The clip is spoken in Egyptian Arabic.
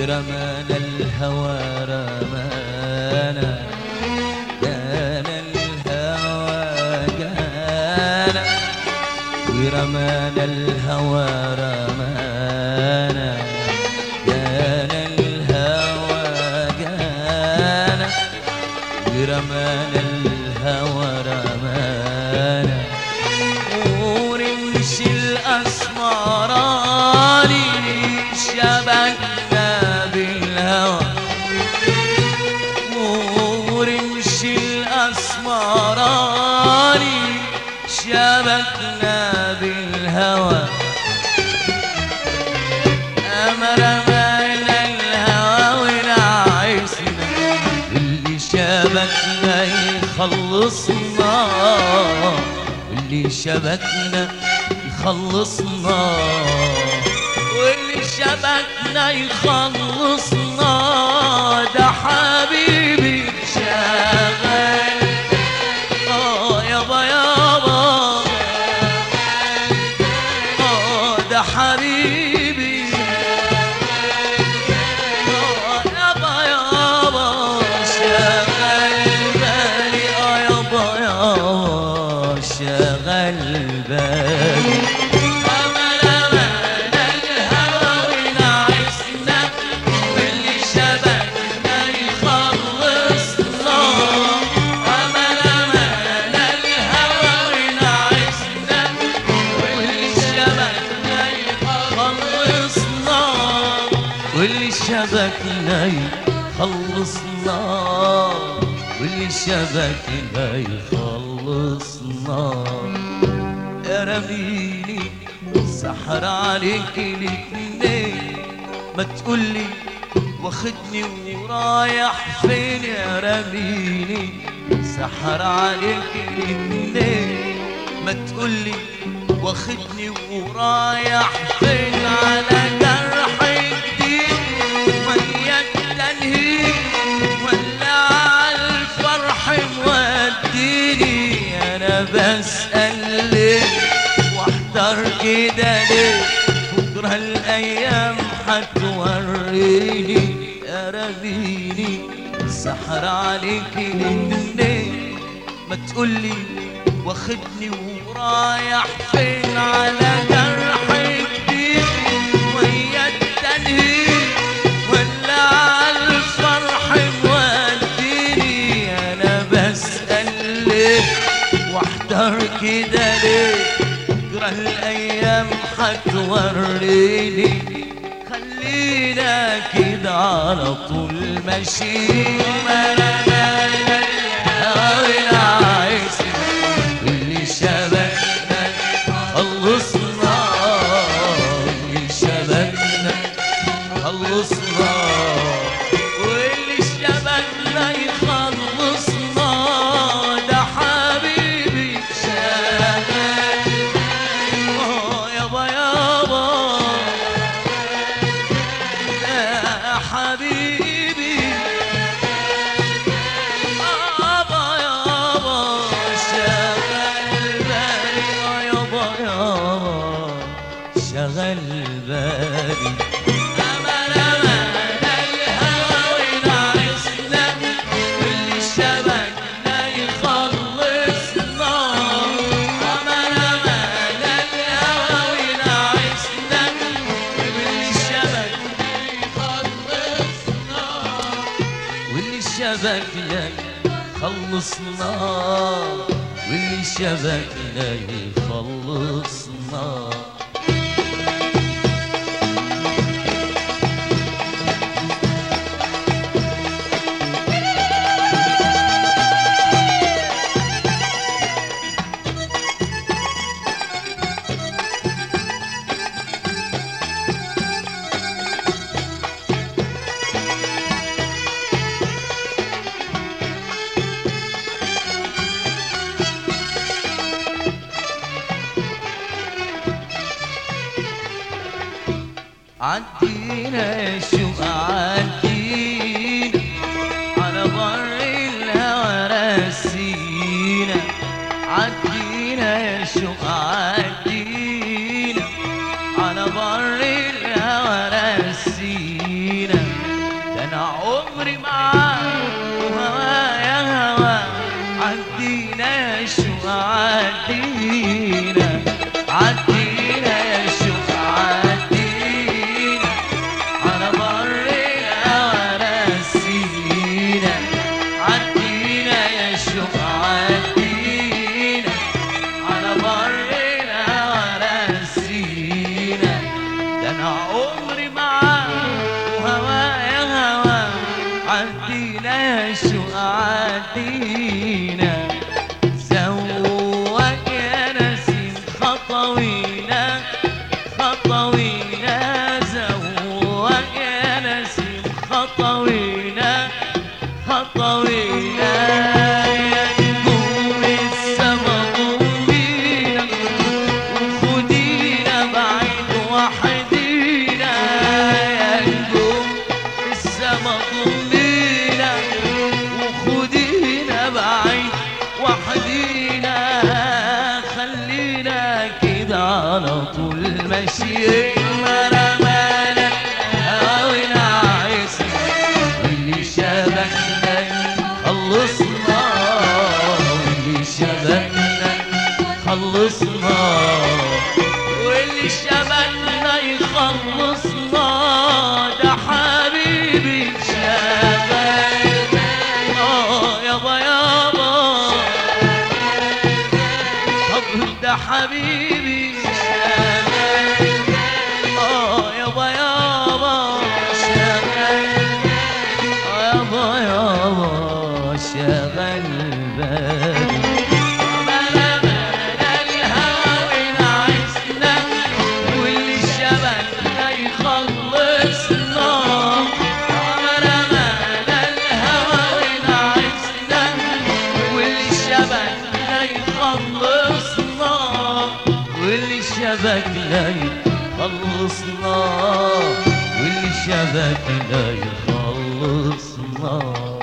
ورمانا الهوى رمانا جانا الهوى جانا ورمانا الهوى رمانا جانا الهوى جانا ورمانا الهوى رمانا ونمشي الأسمراني شبكنا بالهوى ورمشي الأسمراني شبكنا بالهوى أمر مال الهوى ونعيسنا اللي شبكنا يخلصنا واللي شبكنا يخلصنا واللي شبكنا يخلصنا ده حبيبي شغال اه يابا يابا اه ده حبيبي آه يابا يابا شغل بالي اه يابا يابا شغل بالي أمل أمل الهوى ونعسنا واللي شبكنا يخلصنا أمل أمل الهوى ونعسنا واللي شبكنا يخلصنا واللي شبكنا يخلصنا واللي شبكنا يخلصنا يا رميني سحر عليك الاتنين ما تقولي واخدني ورايح فين يا رميني سحر عليك الاتنين ما تقولي واخدني ورايح فين على جرح جديد ويا التنهيد ولا على الفرح موديني انا بسأل ليه واحضر كده ليه بكره الايام هتوريني يا رميني سحر عليك الاتنين ما تقولي واخدني ورايح فين على جرح جديد ويا التنهيد ولا على الفرح موديني انا بسأل ليه واحضر كده ليه بكره الايام هتوريني خلينا كده على طول ماشيين اللي شبكنا خلصنا اللي شبكنا خلصنا واللي شبكنا يخلصنا ده حبيبي شغال آه يابا يابا يا حبيبي يابا يابا شغل بالي آه يابا يابا شغل بالي أمل أمل الهوى ونعسنا واللي شبكنا يخلصنا أمل أمل الهوى ونعسنا واللي شبكنا يخلصنا واللي شبكنا خلصنا واللي شبكنا يخلصنا عدينا شو عدينا على بر الهوى رسينا عدينا يا شو عدينا على بر الهوى رسينا خطوينا خطوينا زوق يا نسيم خطوينا خطوينا يا نجوم السما ضمينا وخدينا بعيد وحدينا يا نجوم السما ضمينا وخدينا بعيد وحدينا خلينا كده على طول ماشيين مرمانا هاوينا عايزنا واللي شبكنا خلصنا واللي شبكنا خلصنا واللي شبكنا يخلصنا ده حبيبي شبكنا اه يابا يابا طب ده حبيبي شبكنا اه يابا يابا شبكنا يابا يابا شغل بالي واللي شبكنا يخلصنا رمانا الهوى ونعسنا واللي شبكنا يخلصنا واللي شبكنا يخلصنا واللي شبكنا يخلصنا